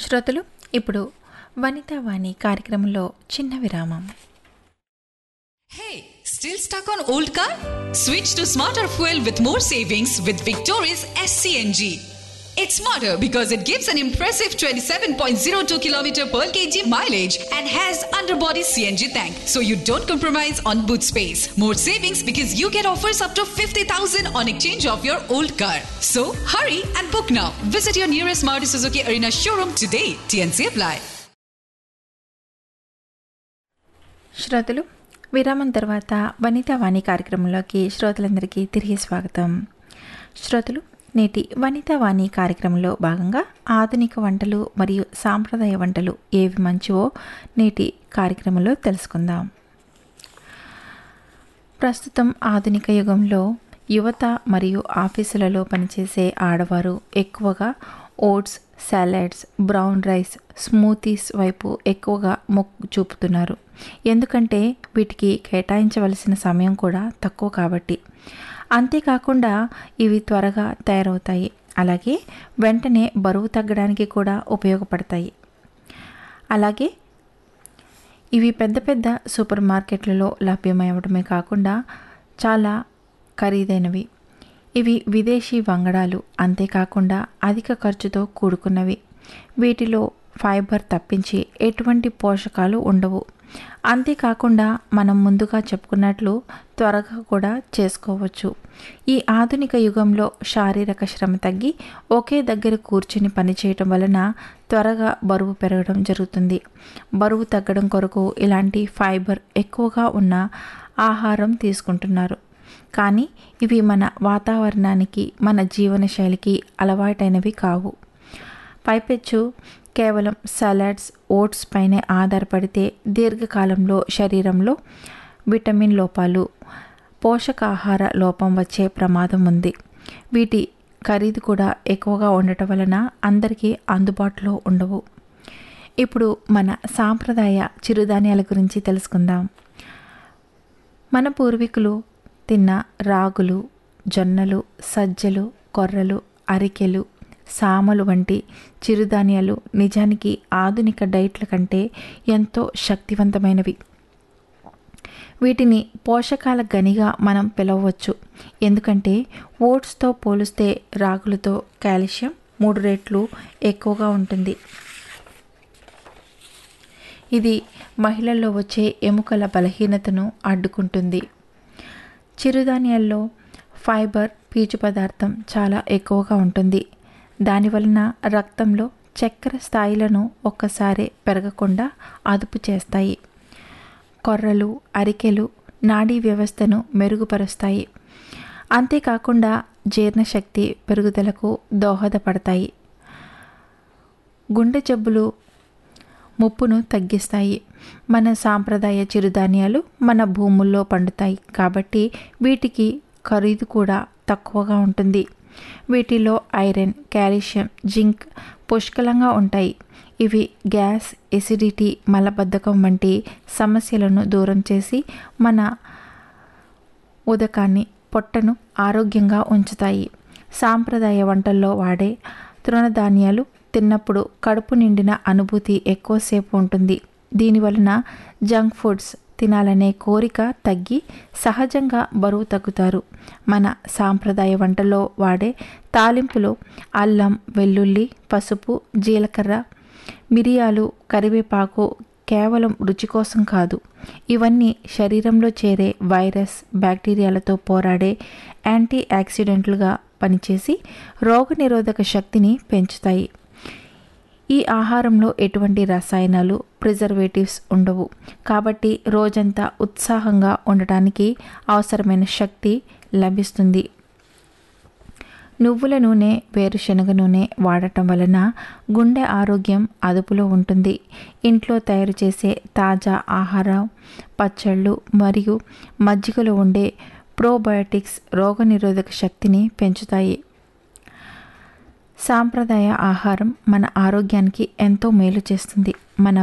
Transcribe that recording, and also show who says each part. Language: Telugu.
Speaker 1: శ్రోతలు ఇప్పుడు వనితా వాణి కార్యక్రమంలో చిన్న విరామం
Speaker 2: Hey, still stuck on old car? Switch to smarter fuel with more savings with Victoria's SCNG. It's smarter because it gives an impressive 27.02 km per kg mileage and has underbody CNG tank, so you don't compromise on boot space. More savings because you get offers up to 50,000 on exchange of your old car. So hurry and book now. Visit your nearest Maruti Suzuki Arena showroom today. TNC apply.
Speaker 1: శ్రోతలు విరామం తర్వాత వనితా వాణి కార్యక్రమంలోకి శ్రోతలందరికీ తిరిగి స్వాగతం శ్రోతలు నేటి వనితా వాణి కార్యక్రమంలో భాగంగా ఆధునిక వంటలు మరియు సాంప్రదాయ వంటలు ఏవి మంచివో నేటి కార్యక్రమంలో తెలుసుకుందాం ప్రస్తుతం ఆధునిక యుగంలో యువత మరియు ఆఫీసులలో పనిచేసే ఆడవారు ఎక్కువగా oats salads brown rice smoothies వైపు ఎక్కువగా మొగ్గు చూపుతున్నారు ఎందుకంటే వీటికి కేటాయించవలసిన సమయం కూడా తక్కువ కాబట్టి అంతేకాకుండా ఇవి త్వరగా తయారవుతాయి అలాగే వెంటనే బరువు తగ్గడానికి కూడా ఉపయోగపడతాయి అలాగే ఇవి పెద్ద పెద్ద సూపర్ మార్కెట్లలో లభ్యమవడమే కాకుండా చాలా ఖరీదైనవి ఇవి విదేశీ వంగడాలు అంతేకాకుండా అధిక ఖర్చుతో కూడుకున్నవి వీటిలో ఫైబర్ తప్పించి ఎటువంటి పోషకాలు ఉండవు అంతేకాకుండా మనం ముందుగా చెప్పుకున్నట్లు త్వరగా కూడా చేసుకోవచ్చు ఈ ఆధునిక యుగంలో శారీరక శ్రమ తగ్గి ఒకే దగ్గర కూర్చుని పనిచేయటం వలన త్వరగా బరువు పెరగడం జరుగుతుంది బరువు తగ్గడం కొరకు ఇలాంటి ఫైబర్ ఎక్కువగా ఉన్న ఆహారం తీసుకుంటున్నారు కానీ ఇవి మన వాతావరణానికి మన జీవనశైలికి అలవాటైనవి కావు పైపెచ్చు కేవలం సలాడ్స్ ఓట్స్ పైనే ఆధారపడితే దీర్ఘకాలంలో శరీరంలో విటమిన్ లోపాలు పోషకాహార లోపం వచ్చే ప్రమాదం ఉంది వీటి ఖరీదు కూడా ఎక్కువగా ఉండటం వలన అందరికీ అందుబాటులో ఉండవు ఇప్పుడు మన సాంప్రదాయ చిరుధాన్యాల గురించి తెలుసుకుందాం మన పూర్వీకులు తిన్న రాగులు జొన్నలు సజ్జలు కొర్రలు అరికెలు సామలు వంటి చిరుధాన్యాలు నిజానికి ఆధునిక డైట్ల కంటే ఎంతో శక్తివంతమైనవి వీటిని పోషకాల గనిగా మనం పిలవవచ్చు ఎందుకంటే ఓట్స్తో పోలిస్తే రాగులతో కాల్షియం మూడు రెట్లు ఎక్కువగా ఉంటుంది ఇది మహిళల్లో వచ్చే ఎముకల బలహీనతను అడ్డుకుంటుంది చిరుధాన్యాల్లో ఫైబర్ పీచు పదార్థం చాలా ఎక్కువగా ఉంటుంది దానివలన రక్తంలో చక్కెర స్థాయిలను ఒక్కసారి పెరగకుండా అదుపు చేస్తాయి కొర్రలు అరికెలు నాడీ వ్యవస్థను మెరుగుపరుస్తాయి అంతేకాకుండా జీర్ణశక్తి పెరుగుదలకు దోహదపడతాయి గుండె జబ్బులు ముప్పును తగ్గిస్తాయి మన సాంప్రదాయ చిరుధాన్యాలు మన భూముల్లో పండుతాయి కాబట్టి వీటికి ఖరీదు కూడా తక్కువగా ఉంటుంది వీటిలో ఐరన్ కాల్షియం జింక్ పుష్కలంగా ఉంటాయి ఇవి గ్యాస్ ఎసిడిటీ మలబద్ధకం వంటి సమస్యలను దూరం చేసి మన ఉదకాన్ని పొట్టను ఆరోగ్యంగా ఉంచుతాయి సాంప్రదాయ వంటల్లో వాడే తృణధాన్యాలు తిన్నప్పుడు కడుపు నిండిన అనుభూతి ఎక్కువసేపు ఉంటుంది దీనివలన జంక్ ఫుడ్స్ తినాలనే కోరిక తగ్గి సహజంగా బరువు తగ్గుతారు మన సాంప్రదాయ వంటలో వాడే తాలింపులో అల్లం వెల్లుల్లి పసుపు జీలకర్ర మిరియాలు కరివేపాకు కేవలం రుచి కోసం కాదు ఇవన్నీ శరీరంలో చేరే వైరస్ బ్యాక్టీరియాలతో పోరాడే యాంటీ ఆక్సిడెంట్లుగా పనిచేసి రోగనిరోధక శక్తిని పెంచుతాయి ఈ ఆహారంలో ఎటువంటి రసాయనాలు ప్రిజర్వేటివ్స్ ఉండవు కాబట్టి రోజంతా ఉత్సాహంగా ఉండటానికి అవసరమైన శక్తి లభిస్తుంది నువ్వుల నూనె వేరుశనగ నూనె వాడటం వలన గుండె ఆరోగ్యం అదుపులో ఉంటుంది ఇంట్లో తయారు చేసే తాజా ఆహారం పచ్చళ్ళు మరియు మజ్జిగలో ఉండే ప్రోబయోటిక్స్ రోగనిరోధక శక్తిని పెంచుతాయి సాంప్రదాయ ఆహారం మన ఆరోగ్యానికి ఎంతో మేలు చేస్తుంది